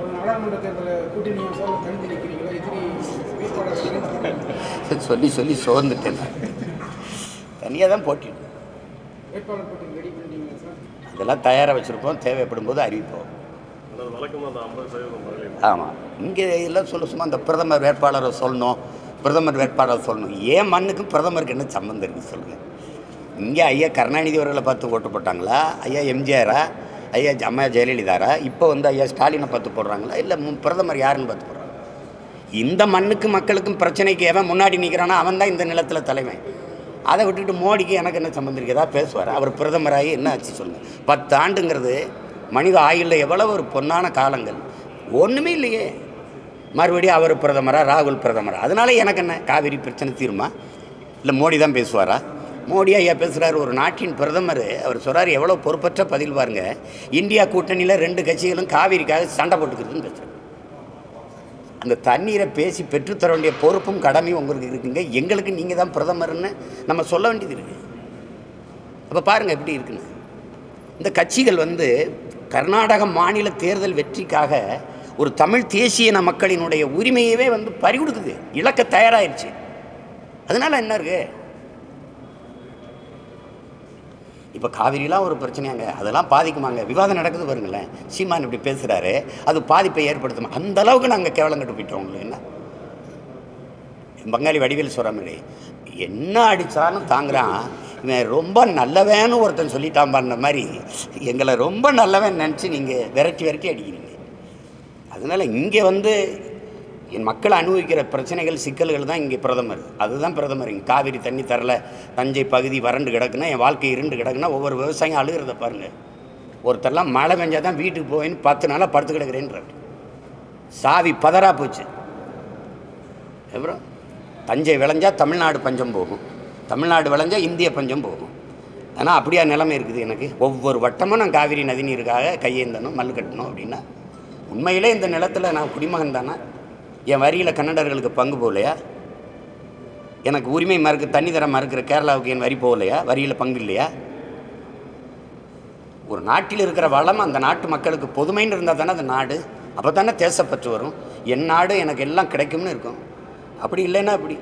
ஒரு நாடாளுமன்ற தேர்தலில் கூட்டணி சார் தனித்து நிற்கிறீங்களா எதிரி வேட்பாளர் சொல்லி சொல்லி சோர்ந்துட்டேன் நான் தனியாக தான் போட்டிட்டு வேட்பாளர் போட்டி ரெடி பண்ணிட்டீங்களா சார் அதெல்லாம் தயாராக வச்சுருப்போம் தேவைப்படும் போது அறிவிப்போம் அது வழக்கமாக அந்த ஐம்பது சதவீதம் மகளிர் ஆமாம் இங்கே எல்லாம் சொல்ல சும்மா அந்த பிரதமர் வேட்பாளரை சொல்லணும் பிரதமர் வேட்பாளரை சொல்லணும் ஏன் மண்ணுக்கும் பிரதமருக்கு என்ன சம்மந்தம் இருக்குது சொல்லுங்கள் இங்கே ஐயா கருணாநிதி அவர்களை பார்த்து ஓட்டு போட்டாங்களா ஐயா எம்ஜிஆரா ஐயா ஜ- அம்மா ஜெயலலிதாரா இப்போ வந்து ஐயா ஸ்டாலினை பார்த்து போடுறாங்களா இல்லை மு- பிரதமர் யாருன்னு பார்த்து போடுறாங்க இந்த மண்ணுக்கு மக்களுக்கும் பிரச்சனைக்கு எவன் முன்னாடி நிற்கிறானோ அவன் தான் இந்த நிலத்தில் தலைமை அதை விட்டுட்டு மோடிக்கு எனக்கு என்ன சம்மந்தம் இருக்கு ஏதாவது பேசுவார் அவர் பிரதமராகி என்ன ஆச்சு சொல்லுங்கள் பத்து ஆண்டுங்கிறது மனித ஆயுளில் எவ்வளவு ஒரு பொன்னான காலங்கள் ஒன்றுமே இல்லையே மறுபடியும் அவர் பிரதமரா ராகுல் பிரதமரா அதனால எனக்கு என்ன காவிரி பிரச்சனை தீருமா இல்லை மோடி தான் பேசுவாரா மோடி ஐயா பேசுகிறாரு ஒரு நாட்டின் பிரதமர் அவர் சொல்கிறார் எவ்வளோ பொறுப்பற்ற பதில் பாருங்க இந்தியா கூட்டணியில் ரெண்டு கட்சிகளும் காவிரிக்காக சண்டை போட்டுக்கிறதுன்னு பேசுகிறார் அந்த தண்ணீரை பேசி பெற்றுத்தர வேண்டிய பொறுப்பும் கடமையும் உங்களுக்கு இருக்குங்க எங்களுக்கு நீங்கள் தான் பிரதமர்னு நம்ம சொல்ல வேண்டியது இருக்கு அப்போ பாருங்கள் எப்படி இருக்குன்னு இந்த கட்சிகள் வந்து கர்நாடக மாநில தேர்தல் வெற்றிக்காக ஒரு தமிழ் தேசிய இன மக்களினுடைய உரிமையவே வந்து பறிகொடுக்குது இழக்க தயாராகிடுச்சு அதனால என்ன இருக்கு இப்போ காவிரிலாம் ஒரு பிரச்சனையாங்க அதெல்லாம் பாதிக்குமாங்க விவாதம் நடக்குது பாருங்களேன் சீமான் இப்படி பேசுகிறாரு அது பாதிப்பை ஏற்படுத்துமா அந்த அளவுக்கு நாங்கள் கேவலம் கட்டு போயிட்டோம் உங்களுக்கு என்ன பங்காளி வடிவேல் சொல்கிற மாதிரி என்ன அடித்தாலும் தாங்குறான் இவன் ரொம்ப நல்லவன்னு ஒருத்தன் சொல்லிட்டான் பண்ண மாதிரி எங்களை ரொம்ப நல்லவன் நினச்சி நீங்கள் விரட்டி விரட்டி அடிக்கிறீங்க அதனால் இங்கே வந்து என் மக்கள் அனுபவிக்கிற பிரச்சனைகள் சிக்கல்கள் தான் இங்கே பிரதமர் அதுதான் பிரதமர் இங்கே காவிரி தண்ணி தரல தஞ்சை பகுதி வறண்டு கிடக்குன்னா என் வாழ்க்கை இருண்டு கிடக்குன்னா ஒவ்வொரு விவசாயியும் அழுகிறத பாருங்கள் ஒருத்தர்லாம் மழை பெஞ்சால் தான் வீட்டுக்கு போவேன்னு பத்து நாளாக படுத்து கிடக்குறேன்றார் சாவி பதறா போச்சு அப்புறம் தஞ்சை விளைஞ்சா தமிழ்நாடு பஞ்சம் போகும் தமிழ்நாடு விளைஞ்சா இந்திய பஞ்சம் போகும் ஆனால் அப்படியா நிலைமை இருக்குது எனக்கு ஒவ்வொரு வட்டமும் நான் காவிரி நதிநீருக்காக கையேந்தணும் மல்லு கட்டணும் அப்படின்னா உண்மையிலே இந்த நிலத்தில் நான் குடிமகன் தானே என் வரியில் கன்னடர்களுக்கு பங்கு போகலையா எனக்கு உரிமை மறுக்கு தண்ணி தர மறுக்கிற கேரளாவுக்கு என் வரி போகலையா வரியில் பங்கு இல்லையா ஒரு நாட்டில் இருக்கிற வளம் அந்த நாட்டு மக்களுக்கு பொதுமைன்னு இருந்தால் தானே அந்த நாடு அப்போ தானே தேசப்பற்று வரும் என் நாடு எனக்கு எல்லாம் கிடைக்கும்னு இருக்கும் அப்படி இல்லைன்னா அப்படி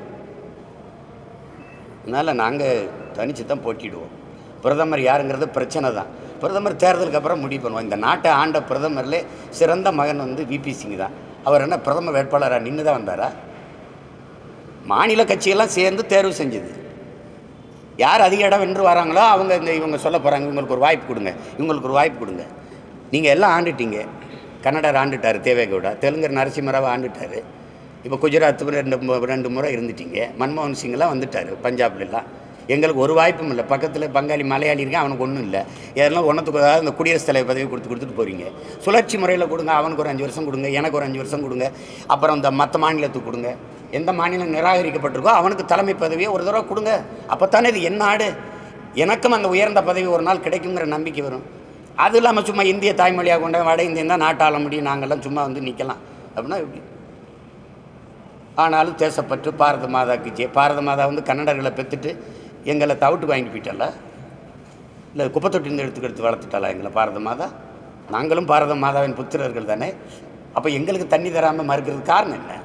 அதனால் நாங்கள் தனித்து தான் போட்டிடுவோம் பிரதமர் யாருங்கிறது பிரச்சனை தான் பிரதமர் தேர்தலுக்கு அப்புறம் முடிவு பண்ணுவோம் இந்த நாட்டை ஆண்ட பிரதமர்லே சிறந்த மகன் வந்து விபி சிங் தான் அவர் என்ன பிரதமர் வேட்பாளராக நின்று தான் வந்தாரா மாநில கட்சியெல்லாம் சேர்ந்து தேர்வு செஞ்சது யார் அதிக இடம் வென்று வராங்களோ அவங்க இந்த இவங்க சொல்ல போகிறாங்க இவங்களுக்கு ஒரு வாய்ப்பு கொடுங்க இவங்களுக்கு ஒரு வாய்ப்பு கொடுங்க நீங்கள் எல்லாம் ஆண்டுட்டீங்க கன்னடர் ஆண்டுட்டார் தேவேகவுடா தெலுங்கர் நரசிம்மராவை ஆண்டுட்டார் இப்போ குஜராத் ரெண்டு மு- ரெண்டு முறை இருந்துட்டீங்க மன்மோகன் சிங்லாம் வந்துட்டார் பஞ்சாப்லலாம் எங்களுக்கு ஒரு வாய்ப்பும் இல்லை பக்கத்தில் பங்காளி மலையாளி இருக்கேன் அவனுக்கு ஒன்றும் இல்லை இதெல்லாம் ஒன்றத்துக்கு அதாவது இந்த குடியரசுத் தலைவர் பதவி கொடுத்து கொடுத்துட்டு போகிறீங்க சுழற்சி முறையில் கொடுங்க அவனுக்கு ஒரு அஞ்சு வருஷம் கொடுங்க எனக்கு ஒரு அஞ்சு வருஷம் கொடுங்க அப்புறம் இந்த மற்ற மாநிலத்துக்கு கொடுங்க எந்த மாநிலம் நிராகரிக்கப்பட்டிருக்கோ அவனுக்கு தலைமை பதவியை ஒரு தடவை கொடுங்க அப்போ தானே இது என் நாடு எனக்கும் அந்த உயர்ந்த பதவி ஒரு நாள் கிடைக்குங்கிற நம்பிக்கை வரும் அது இல்லாமல் சும்மா இந்திய தாய்மொழியாக கொண்ட வட இந்தியன் தான் நாட்டாள முடியும் நாங்கள்லாம் சும்மா வந்து நிற்கலாம் அப்படின்னா எப்படி ஆனாலும் தேசப்பற்று பாரத மாதாக்கு ஜெய பாரத மாதா வந்து கன்னடர்களை பெற்றுட்டு எங்களை தவிட்டு வாங்கிட்டு போயிட்டால இல்லை குப்பத்தொட்டிருந்து எடுத்து எடுத்து வளர்த்துட்டாளா எங்களை பாரத மாதா நாங்களும் பாரத மாதாவின் புத்திரர்கள் தானே அப்போ எங்களுக்கு தண்ணி தராமல் மறுக்கிறதுக்கு காரணம் என்ன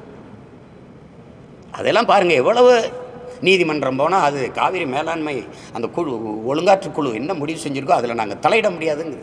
அதெல்லாம் பாருங்கள் எவ்வளவு நீதிமன்றம் போனால் அது காவிரி மேலாண்மை அந்த குழு ஒழுங்காற்று குழு என்ன முடிவு செஞ்சுருக்கோ அதில் நாங்கள் தலையிட முடியாதுங்குது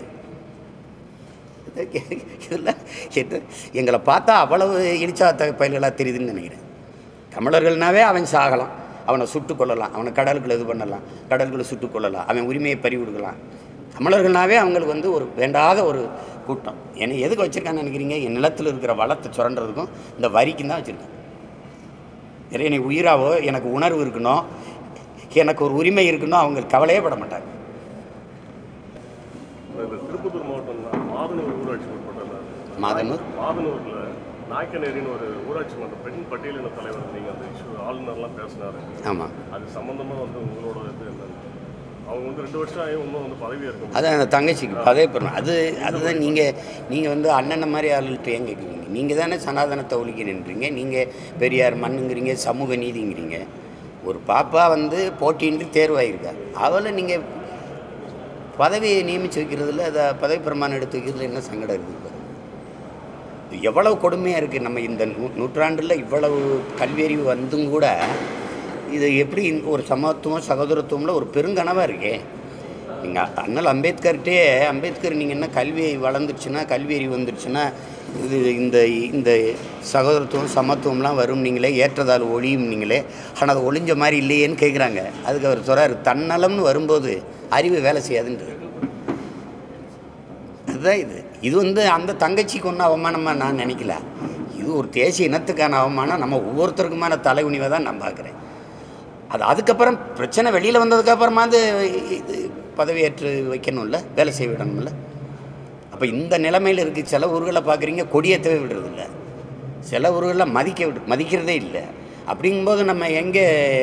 இதெல்லாம் என்ன எங்களை பார்த்தா அவ்வளவு இழிச்சா பயல்களாக தெரியுதுன்னு நினைக்கிறேன் தமிழர்கள்னாவே அவன் சாகலாம் அவனை சுட்டு கொள்ளலாம் அவனை கடலுக்குள்ள இது பண்ணலாம் கடலுக்குள்ள சுட்டு கொள்ளலாம் அவன் உரிமையை பறி கொடுக்கலாம் தமிழர்கள்னாவே அவங்களுக்கு வந்து ஒரு வேண்டாத ஒரு கூட்டம் என்னை எதுக்கு வச்சுருக்கான்னு நினைக்கிறீங்க என் நிலத்தில் இருக்கிற வளத்தை சுரண்டுறதுக்கும் இந்த வரிக்கும் தான் வச்சுருக்கேன் நிறைய நீ உயிராவோ எனக்கு உணர்வு இருக்கணும் எனக்கு ஒரு உரிமை இருக்கணும் அவங்க கவலையே பட மாட்டாங்க இந்த திருப்பத்தூர் மாவட்டம் தான் மாதனூர் ஊராட்சி உட்பட்டல மாதனூர் மாதனூரில் நாய்க்கநேரின்னு ஒரு ஊராட்சி மன்ற பெண் பட்டியலின தலைவர் நீங்கள் அந்த இஷ்யூ ஆளுநர்லாம் பேசினாரு ஆமாம் அது சம்மந்தமாக வந்து உங்களோட இது என்னன்னு அவங்க வந்து ரெண்டு வருஷம் ஆகி இன்னும் வந்து பதவியாக இருக்கும் அதான் அந்த தங்கச்சிக்கு பதவி பெறணும் அது அதுதான் நீங்கள் நீங்கள் வந்து அண்ணனை மாதிரி ஆளுகிட்ட ஏன் கேட்குறீங்க நீங்கள் தானே சனாதனத்தை ஒழிக்க நின்றீங்க நீங்கள் பெரியார் மண்ணுங்கிறீங்க சமூக நீதிங்கிறீங்க ஒரு பாப்பா வந்து போட்டியின்றி தேர்வாயிருக்கா அவளை நீங்கள் பதவியை நியமித்து வைக்கிறதுல அதை பதவி பிரமாணம் எடுத்து வைக்கிறதுல என்ன சங்கடம் இருக்குது பாருங்க. எவ்வளவு கொடுமையாக இருக்குது நம்ம இந்த நூ நூற்றாண்டில் இவ்வளவு கல்வியறிவு வந்தும் கூட இது எப்படி இந்த ஒரு சமத்துவம் சகோதரத்துவம்ல ஒரு பெருங்கனவாக இருக்கே நீங்கள் அண்ணல் அம்பேத்கர்கிட்டே அம்பேத்கர் நீங்கள் என்ன கல்வி வளர்ந்துருச்சுன்னா கல்வி அறிவு வந்துருச்சுன்னா இது இந்த இந்த சகோதரத்துவம் சமத்துவம்லாம் வரும் நீங்களே ஏற்றதால் ஒழியும் நீங்களே ஆனால் அது ஒளிஞ்ச மாதிரி இல்லையேன்னு கேட்குறாங்க அதுக்கு அவர் சொல்கிறார் தன்னலம்னு வரும்போது அறிவு வேலை செய்யாதுன்றது அதுதான் இது இது வந்து அந்த தங்கச்சிக்கு ஒன்றும் அவமானமாக நான் நினைக்கல இது ஒரு தேசிய இனத்துக்கான அவமானம் நம்ம ஒவ்வொருத்தருக்குமான தலைகுனிவை தான் நான் பார்க்குறேன் அது அதுக்கப்புறம் பிரச்சனை வெளியில் வந்ததுக்கப்புறமா அது இது பதவியேற்று வைக்கணும்ல வேலை செய்ய விடணும்ல அப்போ இந்த நிலைமையில் இருக்கு சில ஊர்களை பார்க்குறீங்க கொடியேற்றவே விடுறதில்ல சில ஊர்களில் மதிக்க விடு மதிக்கிறதே இல்லை அப்படிங்கும்போது நம்ம எங்கே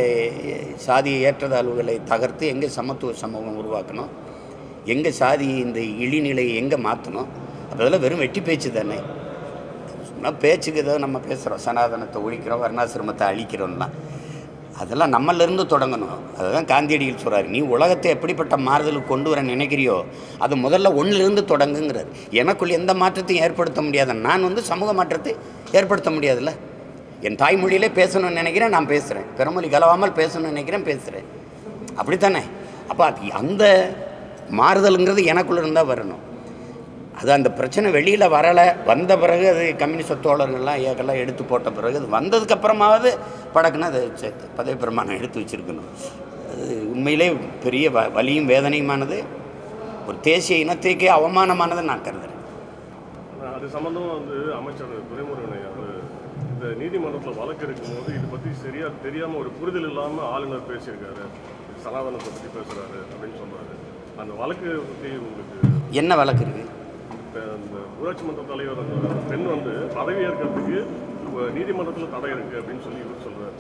சாதி ஏற்றத்தாழ்வுகளை தகர்த்து எங்கே சமத்துவ சமூகம் உருவாக்கணும் எங்கே சாதி இந்த இழிநிலையை எங்கே மாற்றணும் அப்போ அதெல்லாம் வெறும் வெட்டி பேச்சு தானே சும்மா பேச்சுக்கு ஏதோ நம்ம பேசுகிறோம் சனாதனத்தை ஒழிக்கிறோம் வர்ணாசிரமத்தை அழிக்கிறோம்லாம் அதெல்லாம் நம்மளிருந்து தொடங்கணும் அதுதான் காந்தியடிகள் சொல்கிறார் நீ உலகத்தை எப்படிப்பட்ட மாறுதலுக்கு கொண்டு வர நினைக்கிறியோ அது முதல்ல ஒன்றிலிருந்து தொடங்குங்கிறார் எனக்குள் எந்த மாற்றத்தையும் ஏற்படுத்த முடியாத நான் வந்து சமூக மாற்றத்தை ஏற்படுத்த முடியாதுல்ல என் தாய்மொழியிலே பேசணும்னு நினைக்கிறேன் நான் பேசுகிறேன் பிறமொழி கலவாமல் பேசணும்னு நினைக்கிறேன் பேசுகிறேன் அப்படித்தானே அப்போ அது அந்த மாறுதலுங்கிறது எனக்குள்ள இருந்தால் வரணும் அது அந்த பிரச்சனை வெளியில் வரலை வந்த பிறகு அது கம்யூனிஸ்ட் தோழர்கள்லாம் ஏக்கெல்லாம் எடுத்து போட்ட பிறகு அது வந்ததுக்கப்புறமாவது படக்குன்னு அதை சே- பதவி பிரமாணம் எடுத்து வச்சுருக்கணும் அது உண்மையிலே பெரிய வ வலியும் வேதனையுமானது ஒரு தேசிய இனத்துக்கே அவமானமானதை நான் கருதுறேன் ஆனா, அது சம்பந்தமா வந்து அமைச்சர் துரைமுருகனை அவர் இந்த நீதிமன்றத்தில் வழக்கு இருக்கும்போது இது பற்றி சரியா தெரியாம ஒரு புரிதல் இல்லாம ஆளுநர் பேசியிருக்காரு சனாதனத்தை பற்றி பேசுறாரு அப்படின்னு சொல்றாரு அந்த வழக்கு பற்றி உங்களுக்கு என்ன வழக்கு இருக்குது இப்ப இந்த ஊராட்சி மன்ற தலைவர் அந்த பெண் வந்து பதவி ஏற்கிறதுக்கு நீதிமன்றத்தில் தடை இருக்கு அப்படின்னு சொல்லி இவர் சொல்றாரு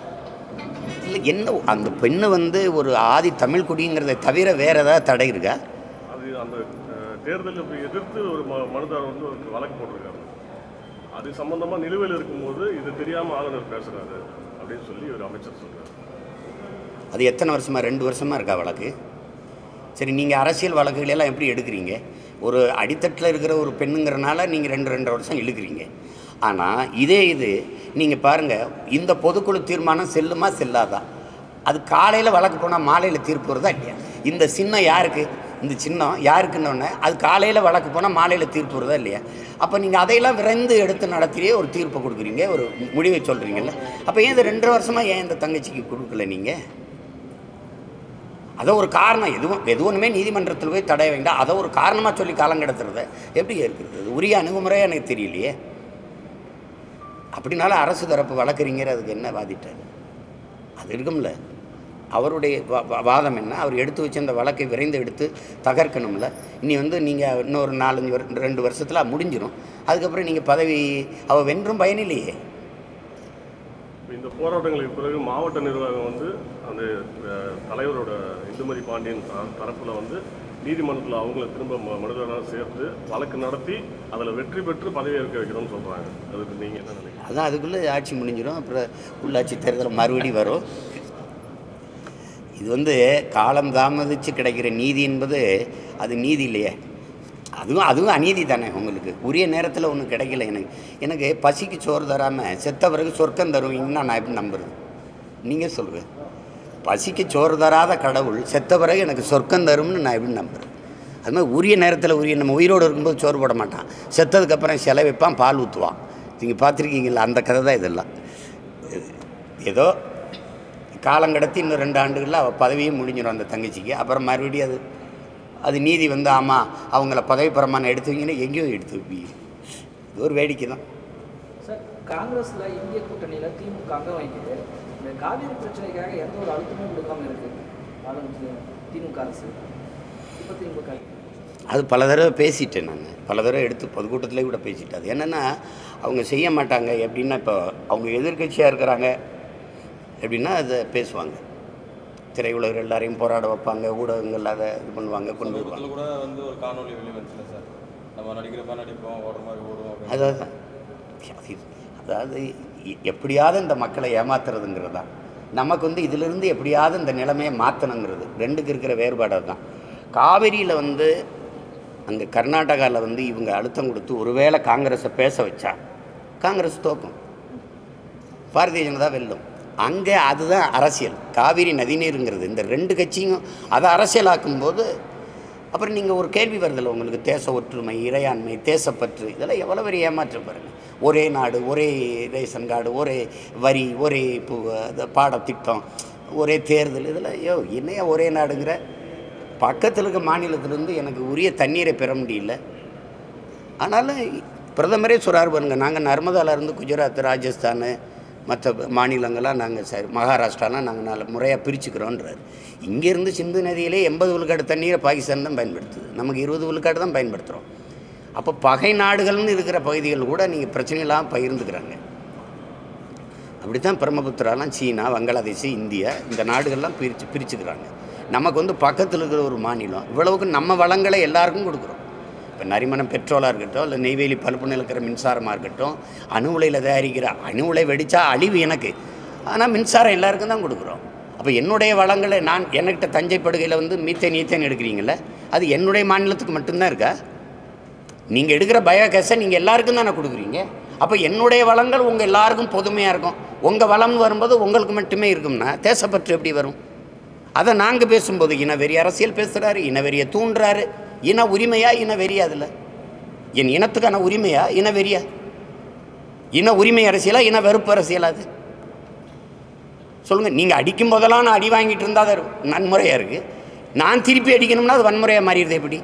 இல்லை என்ன அந்த பெண்ணு வந்து ஒரு ஆதி தமிழ் குடிங்கிறதை தவிர வேறு ஏதாவது தடை இருக்கா அது அந்த அஹ், தேர்தலை போய் எதிர்த்து ஒரு ம- மனுதாரர் வந்து ஒரு வழக்கு போட்டிருக்காரு அது சம்பந்தமா நிலுவையில் இருக்கும்போது இது தெரியாம ஆளுநர் பேசுறாரு அப்படின்னு சொல்லி ஒரு அமைச்சர் சொல்றாரு அது எத்தனை வருஷமா ரெண்டு வருஷமா இருக்கா வழக்கு சரி நீங்கள் அரசியல் வழக்குகள் எல்லாம் எப்படி எடுக்கிறீங்க ஒரு அடித்தட்டில் இருக்கிற ஒரு பெண்ணுங்கிறனால நீங்கள் ரெண்டு ரெண்டு வருஷம் இழுக்கிறீங்க ஆனால் இதே இது நீங்கள் பாருங்கள் இந்த பொதுக்குழு தீர்மானம் செல்லுமா செல்லாதா அது காலையில் வழக்கு போனால் மாலையில் தீர்ப்பு வருதா இல்லையா இந்த சின்னம் யாருக்கு இந்த சின்னம் யாருக்குன்னொன்னே அது காலையில் வழக்கு போனால் மாலையில் தீர்ப்பு வருதா இல்லையா அப்போ நீங்கள் அதையெல்லாம் விரைந்து எடுத்து நடத்தியே ஒரு தீர்ப்பை கொடுக்குறீங்க ஒரு முடிவை சொல்கிறீங்கல்ல அப்போ ஏன் இது ரெண்டு வருஷமாக ஏன் இந்த தங்கச்சிக்கு கொடுக்கல நீங்கள் அதை ஒரு காரணம் எதுவும் எது ஒன்றுமே நீதிமன்றத்தில் போய் தடைய வேண்டாம் அதை ஒரு காரணமாக சொல்லி காலம் கடத்துறத எப்படி இருக்கிறது அது உரிய அணுகுமுறையாக எனக்கு தெரியலையே அப்படினால அரசு தரப்பு வழக்கறிஞர் அதுக்கு என்ன வாதிட்டார் அது இருக்கும்ல அவருடைய வா- வா- வாதம் என்ன அவர் எடுத்து வச்ச அந்த வழக்கை விரைந்து எடுத்து தகர்க்கணும்ல இனி வந்து நீங்கள் இன்னொரு நாலஞ்சு வரு ரெண்டு வருஷத்தில் முடிஞ்சிடும் அதுக்கப்புறம் நீங்கள் பதவி அவள் வென்றும் பயனில்லையே இப்ப இந்த போராட்டங்களுக்கு பிறகு மாவட்ட நிர்வாகம் வந்து அந்த அஹ், தலைவரோட இந்துமதி பாண்டியன் த- தரப்புல வந்து நீதிமன்றத்தில் அவங்கள திரும்ப ம- மனுதாரராக சேர்த்து வழக்கு நடத்தி அதில் வெற்றி பெற்று பதவியேற்க வைக்கணும்னு சொல்றாங்க அதுக்கு நீங்க என்ன நினைக்கிறீங்க அதான் அதுக்குள்ளே ஆட்சி முடிஞ்சிடும் அப்புறம் உள்ளாட்சி தேர்தல் மறுபடி வரும் இது வந்து காலம் தாமதித்து கிடைக்கிற நீதி என்பது அது நீதி இல்லையே அதுவும் அதுவும் அநீதி தானே உங்களுக்கு உரிய நேரத்தில் ஒன்றும் கிடைக்கல எனக்கு எனக்கு பசிக்கு சோறு தராமல் செத்த பிறகு சொர்க்கம் தருவீங்கன்னா நான் எப்படி நம்புறது நீங்கள் சொல்லுங்கள் பசிக்கு சோறு தராத கடவுள் செத்த பிறகு எனக்கு சொர்க்கம் தரும்னு நான் எப்படி நம்புறேன் அது மாதிரி உரிய நேரத்தில் உரிய நம்ம உயிரோடு இருக்கும்போது சோறு போட மாட்டான் செத்ததுக்கப்புறம் சிலை வைப்பான் பால் ஊற்றுவான் நீங்கள் பார்த்துருக்கீங்களா அந்த கதை தான் இதெல்லாம் ஏதோ காலம் கடத்தி இன்னும் ரெண்டு ஆண்டுகளில் அவள் பதவியும் முடிஞ்சிடும் அந்த தங்கச்சிக்கு அப்புறம் மறுபடியும் அது அது நீதி வந்து ஆமாம் அவங்கள பதவி பிரமாணம் எடுத்து வைங்கன்னா எங்கேயோ எடுத்து வைப்பீங்க இது ஒரு வேடிக்கை தான் சார் காங்கிரஸ்ல இந்திய கூட்டணியில திமுக அங்கம் வகிக்குது இந்த காவிரி பிரச்சனைக்காக எந்த ஒரு அழுத்தமும் கொடுக்காம இருக்கு ஆளுநர் திமுக அரசு இப்போ திமுக அது பல தடவை பேசிட்டேன் நான் பல தடவை எடுத்து பொதுக்கூட்டத்திலே கூட பேசிட்டேன் அது என்னென்னா அவங்க செய்ய மாட்டாங்க எப்படின்னா இப்போ அவங்க எதிர்க்கட்சியாக இருக்கிறாங்க எப்படின்னா அதை பேசுவாங்க திரையுலகர் எல்லாரையும் போராட வைப்பாங்க ஊடகங்கள் அதை இது பண்ணுவாங்க கொண்டு வருவாங்க சமீபத்தில் கூட வந்து ஒரு காணொளி வெளிவந்துச்சுல சார் நம்ம நடிக்கிறப்ப நடிப்போம் ஓடுற மாதிரி ஓடுவோம் அப்படின்னு அதாவது அது அதாவது எ- எப்படியாவது இந்த மக்களை ஏமாத்துறதுங்கிறது தான் நமக்கு வந்து இதிலிருந்து எப்படியாவது இந்த நிலைமையை மாற்றணுங்கிறது ரெண்டுக்கு இருக்கிற வேறுபாடு தான் காவிரியில் வந்து அங்கே கர்நாடகாவில் வந்து இவங்க அழுத்தம் கொடுத்து ஒருவேளை காங்கிரஸை பேச வச்சா காங்கிரஸ் தோக்கும் பாரதிய ஜனதா வெல்லும் அங்கே அதுதான் அரசியல் காவிரி நதிநீருங்கிறது இந்த ரெண்டு கட்சியும் அதை அரசியலாக்கும் போது அப்புறம் நீங்கள் ஒரு கேள்வி வருதில்ல உங்களுக்கு தேச ஒற்றுமை இறையாண்மை தேசப்பற்று இதெல்லாம் எவ்வளோ பெரிய ஏமாற்றம் பாருங்க ஒரே நாடு ஒரே ரேஷன் கார்டு ஒரே வரி ஒரே இப்போ அது பாடத்திட்டம் ஒரே தேர்தல் இதெல்லாம் ஐயோ என்னையா ஒரே நாடுங்கிற பக்கத்தில் இருக்க மாநிலத்திலேருந்து எனக்கு உரிய தண்ணீரை பெற முடியல ஆனாலும் பிரதமரே சொல்கிறார் பாருங்க நாங்கள் நர்மதாலேருந்து குஜராத் ராஜஸ்தான் மற்ற மாநிலங்கள்லாம் நாங்கள் சரி மகாராஷ்டிராலாம் நாங்கள் நாலு முறையாக பிரிச்சுக்கிறோன்றார் இங்கேருந்து சிந்து நதியிலே எண்பது விழுக்காடு தண்ணீரை பாகிஸ்தான் தான் பயன்படுத்துது நமக்கு இருபது விழுக்காடு தான் பயன்படுத்துகிறோம் அப்போ பகை நாடுகள்னு இருக்கிற பகுதிகள் கூட நீங்கள் பிரச்சனையெல்லாம் பகிர்ந்துக்கிறாங்க அப்படி தான் பிரம்மபுத்திராலாம் சீனா வங்காளதேஷ் இந்தியா இந்த நாடுகள்லாம் பிரித்து பிரிச்சுக்கிறாங்க நமக்கு வந்து பக்கத்தில் இருக்கிற ஒரு மாநிலம் இவ்வளவுக்கு நம்ம வளங்களை எல்லாருக்கும் கொடுக்குறோம் இப்போ நரிமணம் பெட்ரோலாக இருக்கட்டும் இல்லை நெய்வேலி பழுப்புனில் இருக்கிற மின்சாரமாக இருக்கட்டும் அணு உலையில் தயாரிக்கிற அணு உலை வெடித்தா அழிவு எனக்கு ஆனால் மின்சாரம் எல்லாருக்கும் தான் கொடுக்குறோம் அப்போ என்னுடைய வளங்களை நான் என்கிட்ட தஞ்சை படுகையில் வந்து மீத்தேன் ஈத்தேன் எடுக்கிறீங்களே அது என்னுடைய மாநிலத்துக்கு மட்டும்தான் இருக்கா நீங்கள் எடுக்கிற பயோகேஸை நீங்கள் எல்லாருக்கும் தானே கொடுக்குறீங்க அப்போ என்னுடைய வளங்கள் உங்கள் எல்லாருக்கும் பொதுமையாக இருக்கும் உங்கள் வளம் வரும்போது உங்களுக்கு மட்டுமே இருக்கும்னா தேசப்பற்று எப்படி வரும் அதை நாங்கள் பேசும்போது இனவெறி அரசியல் பேசுகிறாரு இனவெறியை தூண்டுறாரு இன உரிமையா இன வெறியா அதில் என் இனத்துக்கான உரிமையா இன வெறியா இன உரிமை அரசியலா இன வெறுப்பு அரசியலா அது சொல்லுங்கள் நீங்கள் அடிக்கும் போதெல்லாம் நான் அடி வாங்கிட்டு இருந்தால் அது நன்முறையாக இருக்குது நான் திருப்பி அடிக்கணும்னா அது வன்முறையாக மாறிடுது எப்படி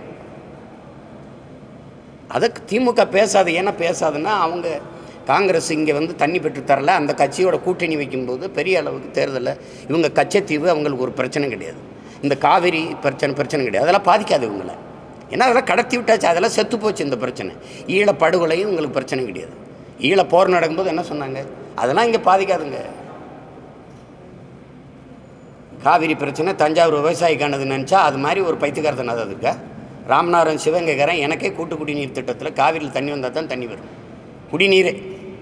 அதுக்கு திமுக பேசாது ஏன்னா பேசாதுன்னா அவங்க காங்கிரஸ் இங்கே வந்து தண்ணி பெற்று தரல அந்த கட்சியோட கூட்டணி வைக்கும்போது பெரிய அளவுக்கு தேர்தலில் இவங்க கச்சத்தீவு அவங்களுக்கு ஒரு பிரச்சனை கிடையாது இந்த காவிரி பிரச்சனை பிரச்சனை கிடையாது அதெல்லாம் பாதிக்காது இவங்களை ஏன்னா அதெல்லாம் கடத்தி விட்டாச்சு அதெல்லாம் செத்து போச்சு இந்த பிரச்சனை ஈழ படுகொலையும் உங்களுக்கு பிரச்சனை கிடையாது ஈழ போர் நடக்கும்போது என்ன சொன்னாங்க அதெல்லாம் இங்கே பாதிக்காதுங்க காவிரி பிரச்சனை தஞ்சாவூர் விவசாயிக்கானது நினச்சா அது மாதிரி ஒரு பைத்தியக்காரத்தனை அது இருக்கா ராமநாதன் சிவகங்கைக்காரன் எனக்கே கூட்டு குடிநீர் திட்டத்தில் காவிரியில் தண்ணி வந்தால் தான் தண்ணி வரும் குடிநீரே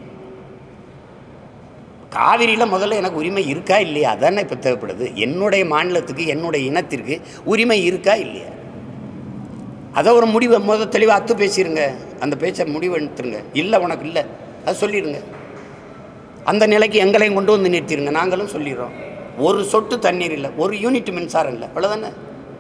காவிரியில் முதல்ல எனக்கு உரிமை இருக்கா இல்லையா அதானே இப்போ தேவைப்படுது என்னுடைய மாநிலத்துக்கு என்னுடைய இனத்திற்கு உரிமை இருக்கா இல்லையா அதை ஒரு முடிவை முத தெளிவாக அத்து பேசிடுங்க அந்த பேச்சை முடிவு எடுத்துருங்க இல்லை உனக்கு இல்லை அது சொல்லிடுங்க அந்த நிலைக்கு எங்களையும் கொண்டு வந்து நிறுத்திடுங்க நாங்களும் சொல்லிடுறோம் ஒரு சொட்டு தண்ணீர் இல்லை ஒரு யூனிட் மின்சாரம் இல்லை அவ்வளோதானே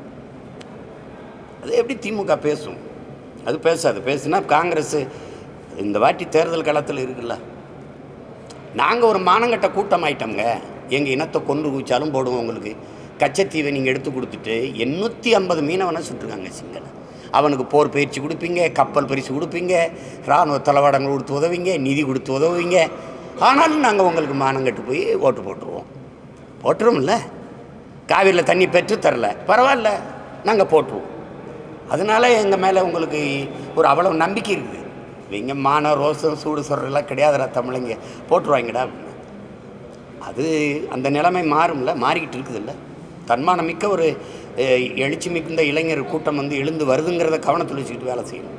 அது எப்படி திமுக பேசும் அது பேசாது பேசுனா காங்கிரஸ் இந்த வாட்டி தேர்தல் களத்தில் இருக்குல்ல நாங்கள் ஒரு மானங்கட்ட கூட்டம் ஆயிட்டோங்க எங்கள் இனத்தை கொன்று குவிச்சாலும் போடுவோம் உங்களுக்கு கச்சத்தீவை நீங்கள் எடுத்து கொடுத்துட்டு எண்ணூற்றி ஐம்பது மீனவனை சுட்டுருக்காங்க சிங்கள அவனுக்கு போர் பயிற்சி கொடுப்பீங்க கப்பல் பரிசு கொடுப்பீங்க இராணுவ தளவாடங்கள் கொடுத்து உதவிங்க நிதி கொடுத்து உதவுவீங்க ஆனாலும் நாங்கள் உங்களுக்கு மானங்கட்டு போய் ஓட்டு போட்டுருவோம் போட்டுருவோம்ல காவிரியில் தண்ணி பெற்று தரல பரவாயில்ல நாங்கள் போட்டுருவோம் அதனால எங்கள் மேலே உங்களுக்கு ஒரு அவ்வளவு நம்பிக்கை இருக்குது இவங்க மான ரோசம் சூடு சொல்கிறதெல்லாம் கிடையாதுடா தமிழங்க போட்டுருவாங்கடா அப்படின்னு அது அந்த நிலைமை மாறும்ல மாறிக்கிட்டு இருக்குதுல்ல தன்மானமிக்க ஒரு அஹ், எழுச்சி மிகுந்த இளைஞர் கூட்டம் வந்து எழுந்து வருதுங்கிறத கவனத்தில் வச்சுக்கிட்டு வேலை செய்யணும்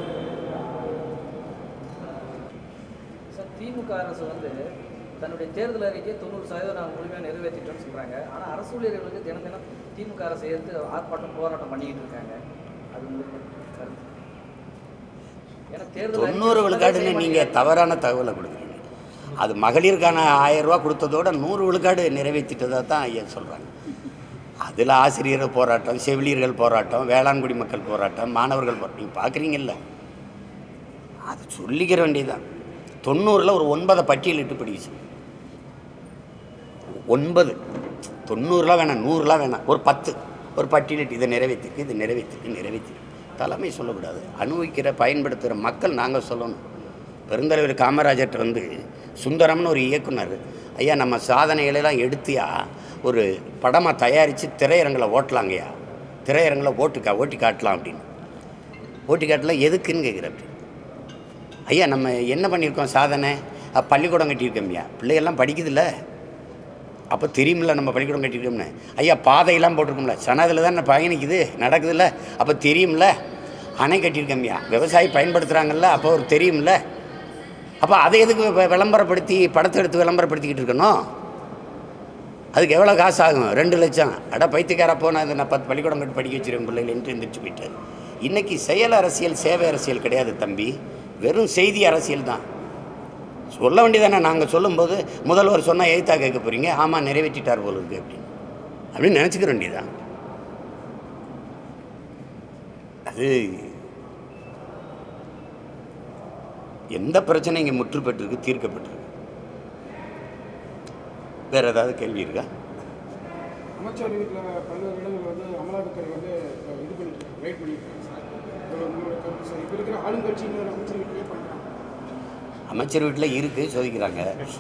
சார் திமுக அரசு வந்து தன்னுடைய தேர்தல் அறிக்கையை தொண்ணூறு சதவீதம் நாங்கள் முழுமையாக நிறைவேற்றிட்டோம்னு சொல்கிறாங்க ஆனால் அரசு ஊழியர்களுக்கு தினம் தினம் திமுக அரசை எதிர்த்து ஆர்ப்பாட்டம் போராட்டம் பண்ணிக்கிட்டு இருக்காங்க அது உங்களுக்கு கருத்து ஏன்னா தேர்தல் அறிக்கை தொண்ணூறு சொன்னதே விழுக்காடுன்னு செய்ய நீங்கள் தவறான தகவலை கொடுக்குறீங்க அது மகளிருக்கான ஆயிரம் ரூபா கொடுத்ததோட நூறு விழுக்காடு நிறைவேற்றிட்டதாக தான் ஐயா சொல்கிறாங்க அதில் ஆசிரியர் போராட்டம் செவிலியர்கள் போராட்டம் வேளாண்குடி மக்கள் போராட்டம் மாணவர்கள் போராட்டம் நீங்கள் பார்க்குறீங்கல்ல அது சொல்லிக்கிற வேண்டியதுதான் தொண்ணூறில் ஒரு ஒன்பதை பட்டியலிட்டு படிச்சு ஒன்பது தொண்ணூறுலாம் வேணாம் நூறுலாம் வேணாம் ஒரு பத்து ஒரு பட்டியலிட்டு இதை நிறைவேற்றிருக்கு இது நிறைவேற்றிருக்கு நிறைவேற்றிருக்கு தலைமை சொல்லக்கூடாது அனுபவிக்கிற பயன்படுத்துகிற மக்கள் நாங்கள் சொல்லணும் பெருந்தலைவர் காமராஜர்கிட்ட வந்து சுந்தரம்னு ஒரு இயக்குனர் ஐயா நம்ம சாதனைகளெல்லாம் எடுத்தியா ஒரு படமாக தயாரித்து திரையரங்கில் ஓட்டலாங்கய்யா திரையரங்கில் ஓட்டுக்கா ஓட்டி காட்டலாம் அப்படின்னு ஓட்டி காட்டலாம் எதுக்குன்னு கேட்குறேன் ஐயா நம்ம என்ன பண்ணியிருக்கோம் சாதனை அஹ், பள்ளிக்கூடம் கட்டியிருக்கோம்யா பிள்ளைகள்லாம் படிக்குதுல்ல அப்போ தெரியுமில்ல நம்ம பள்ளிக்கூடம் கட்டியிருக்கோம்னு ஐயா பாதையெல்லாம் போட்டிருக்கோம்ல சனதில் தான் பயணிக்குது நடக்குதுல்ல அப்போ தெரியும்ல அணை கட்டியிருக்கோம்யா விவசாயி பயன்படுத்துகிறாங்கல்ல அப்போ ஒரு தெரியும்ல அப்போ அதை எதுக்கு வி- விளம்பரப்படுத்தி படத்தை எடுத்து விளம்பரப்படுத்திக்கிட்டு இருக்கணும் அதுக்கு எவ்வளோ காசு ஆகும் ரெண்டு லட்சம் அட பைத்தியக்கார போனால் அது நான் பத்து பள்ளிக்கூடம் கட்டி படிக்க வச்சிருக்கேன் பிள்ளைகள் என்று எந்திரிச்சு போயிட்டாரு இன்னைக்கு செயல் அரசியல் சேவை அரசியல் கிடையாது தம்பி வெறும் செய்தி அரசியல் தான் சொல்ல வேண்டியதானே நாங்கள் சொல்லும்போது முதல்வர் சொன்னால் எழுத்தா கேட்க போகிறீங்க ஆமாம் நிறைவேற்றிட்டார் போல இருக்கு அப்படின்னு அப்படின்னு நினச்சிக்க வேண்டியதான் அது எந்த பிரச்சனை இங்கே முற்று பெற்றிருக்கு தீர்க்கப்பட்டிருக்கு வேற ஏதாவது கேள்வி இருக்கா அமைச்சர் வீட்டில் பல்வேறு இடங்கள் வந்து அமலாக்கத்துறை வந்து அஹ், இது பண்ணிட்டு ரைட் பண்ணியிருக்காங்க சார் இது உங்களோட கருத்து சார் இப்போ இருக்கிற ஆளுங்கட்சியினர் அமைச்சர் வீட்டிலே பண்ணுறாங்க அமைச்சர் வீட்டில் இருக்கு சோதிக்கிறாங்க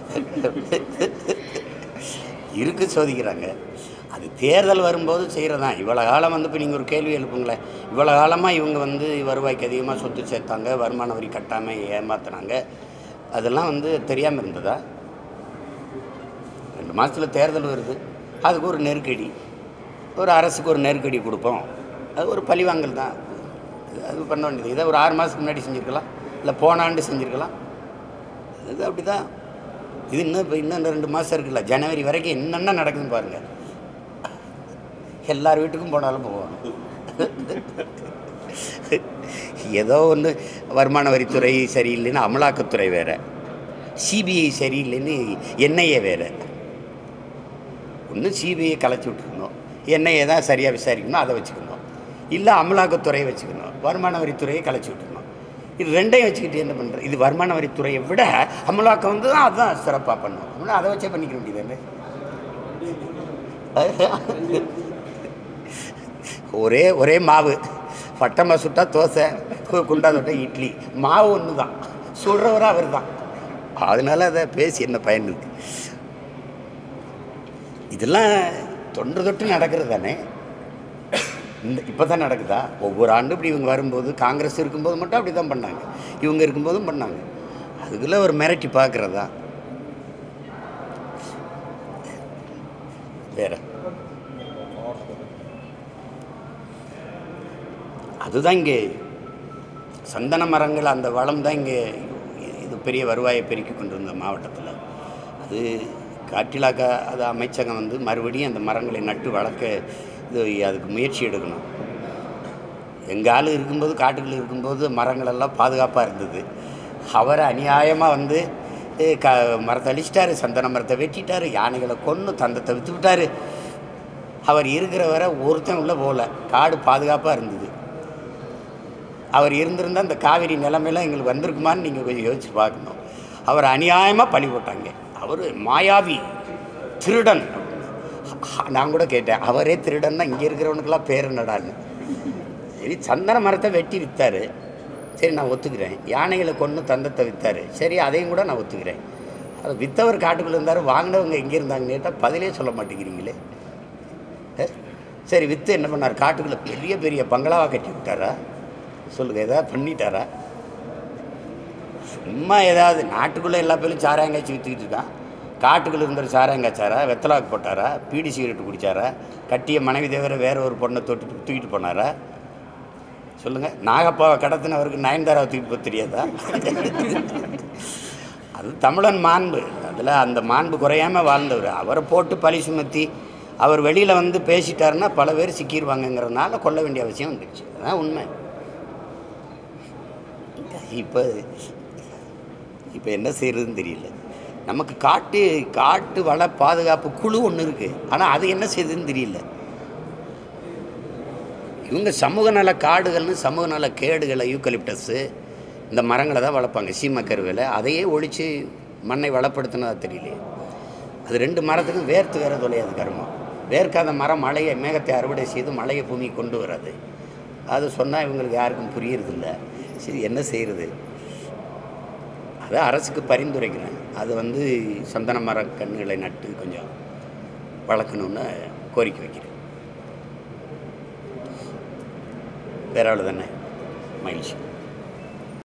இருக்கு சோதிக்கிறாங்க அது தேர்தல் வரும்போது செய்கிறதான் இவ்வளோ காலம் வந்து இப்போ நீங்கள் ஒரு கேள்வி எழுப்புங்களேன் இவ்வளோ காலமாக இவங்க வந்து வருவாய்க்கு அதிகமாக சொத்து சேர்த்தாங்க வருமான வரி கட்டாமல் ஏமாத்துனாங்க அதெல்லாம் வந்து தெரியாமல் இருந்ததா ரெண்டு மாதத்தில் தேர்தல் வருது அதுக்கு ஒரு நெருக்கடி ஒரு அரசுக்கு ஒரு நெருக்கடி கொடுப்போம் அது ஒரு பழிவாங்கல் தான் அது- அது பண்ண வேண்டியது இதை ஒரு ஆறு மாதத்துக்கு முன்னாடி செஞ்சுருக்கலாம் இல்லை போன ஆண்டு செஞ்சுருக்கலாம் இது அப்படி தான் இது இன்னும் இப்போ இன்னும் ரெண்டு மாதம் இருக்குல்ல ஜனவரி வரைக்கும் என்னென்ன நடக்குதுன்னு பாருங்கள் எல்லார் வீட்டுக்கும் போனாலும் போவோம் ஏதோ ஒன்று வருமான வரித்துறை சரியில்லைன்னு அமலாக்கத்துறை வேறு சிபிஐ சரியில்லைன்னு என்ஐஏ வேறு ஒன்று சிபிஐ கலைச்சி விட்டுருக்கணும் என்ஐஏ தான் சரியாக விசாரிக்கணும் அதை வச்சுக்கணும் இல்லை அமலாக்கத்துறையை வச்சுக்கணும் வருமான வரித்துறையை கலைச்சி விட்டுருணும் இது ரெண்டையும் வச்சுக்கிட்டு என்ன பண்ணுறது இது வருமான வரித்துறையை விட அமலாக்கம் வந்து தான் அதுதான் சிறப்பாக பண்ணும் அப்படின்னா அதை வச்சே பண்ணிக்க வேண்டியது ஒரே ஒரே மாவு பட்டமாக சுட்டா தோசை கு- குண்டா தொட்டா இட்லி மாவு ஒன்று தான் சுடுறவரும் அவர் தான் அதனால அதை பேசி என்ன பயன் இருக்கு இதெல்லாம் தொன்று தொட்டு நடக்கிறது தானே இந்த இப்போ தான் நடக்குதா ஒவ்வொரு ஆண்டும் இப்படி இவங்க வரும்போது காங்கிரஸ் இருக்கும்போது மட்டும் அப்படி தான் பண்ணாங்க இவங்க இருக்கும்போதும் பண்ணாங்க அதுக்குள்ளே ஒரு மிரட்டி பார்க்குறதா வேற அதுதான் இங்கே சந்தன மரங்கள் அந்த வளம் தான் இங்கே இது பெரிய வருவாயை பெருக்கி கொண்டு வந்த மாவட்டத்தில் அது காற்றிலாக்கா அது அமைச்சகம் வந்து மறுபடியும் அந்த மரங்களை நட்டு வளர்க்க இது அதுக்கு முயற்சி எடுக்கணும் எங்கள் ஆள் இருக்கும்போது காட்டுக்குள்ள இருக்கும்போது மரங்களெல்லாம் பாதுகாப்பாக இருந்தது அவரை அநியாயமாக வந்து ஏ, க மரத்தை அழிச்சிட்டாரு சந்தன மரத்தை வெட்டிட்டாரு யானைகளை கொன்று தந்தத்தை விற்று விட்டாரு அவர் இருக்கிற வரை ஒருத்தன் உள்ளே போகல காடு பாதுகாப்பாக இருந்தது அவர் இருந்திருந்தால் இந்த காவிரி நிலைமையெல்லாம் எங்களுக்கு வந்திருக்குமான்னு நீங்கள் கொஞ்சம் யோசிச்சு பார்க்கணும் அவர் அநியாயமாக பழி போட்டாங்க அவர் மாயாவி திருடன் நான் கூட கேட்டேன் அவரே திருடன்னா இங்கே இருக்கிறவனுக்கெல்லாம் பேர் என்னடான்னு சரி சந்தன மரத்தை வெட்டி விற்றாரு சரி நான் ஒத்துக்கிறேன் யானைகளை கொண்டு தந்தத்தை விற்றாரு சரி அதையும் கூட நான் ஒத்துக்கிறேன் அது விற்றவர் காட்டுக்குள்ளே இருந்தார் வாங்கினவங்க எங்கே இருந்தாங்கன்னு கேட்டால் பதிலே சொல்ல மாட்டேங்கிறீங்களே ஏ? சரி விற்று என்ன பண்ணார் காட்டுக்குள்ளே பெரிய பெரிய பங்களாவாக கட்டி விட்டாரா சொல்லுங்கள் ஏதாவது பண்ணிட்டாரா சும்மா ஏதாவது நாட்டுக்குள்ளே எல்லா பேரும் சாராயங்காய்ச்சி விற்றுக்கிட்டு இருக்கான் காட்டுக்குள்ளே இருந்த சாராயங்காய்ச்சாரா வெத்தலாக்கு போட்டாரா பீடி சிகரெட்டு குடிச்சாரா கட்டிய மனைவி தவிர வேற ஒரு பொண்ணை தொட்டு தூக்கிட்டு போனாரா சொல்லுங்கள் நாகப்பாவை கடத்தினவருக்கு நயன்தாராவை தூக்கி போக தெரியாதா அது தமிழன் மாண்பு அதில் அந்த மாண்பு குறையாமல் வாழ்ந்தவர் அவரை போட்டு பழி சுமத்தி அவர் வெளியில் வந்து பேசிட்டாருன்னா பல பேர் சிக்கிடுவாங்கங்கிறதுனால கொல்ல வேண்டிய அவசியம் வந்துடுச்சு அதான் உண்மை இப்போ இப்போ என்ன செய்யறதுன்னு தெரியல நமக்கு காட்டு காட்டு வள பாதுகாப்பு குழு ஒன்று இருக்குது ஆனால் அது என்ன செய்யுதுன்னு தெரியல இவங்க சமூக நல காடுகள்னு சமூக நல கேடுகளை யூக்கலிப்டஸ்ஸு இந்த மரங்களை தான் வளர்ப்பாங்க சீமக்கருவேல அதையே ஒழித்து மண்ணை வளப்படுத்தினதா தெரியலையே அது ரெண்டு மரத்துக்கும் வேர்த்து வேற தொலையாது கருமம் வேர்க்காத மரம் மழையை மேகத்தை அறுவடை செய்து மழையை பூமி கொண்டு வராது அது சொன்னால் இவங்களுக்கு யாருக்கும் புரியறதில்ல சரி என்ன செய்கிறது அதை அரசுக்கு பரிந்துரைக்கிறேன் அது வந்து சந்தன மர கன்றுகளை நட்டு கொஞ்சம் வளர்க்கணுன்னு கோரிக்கை வைக்கிறேன் வேற அவ்வளோ தானே மகிழ்ச்சி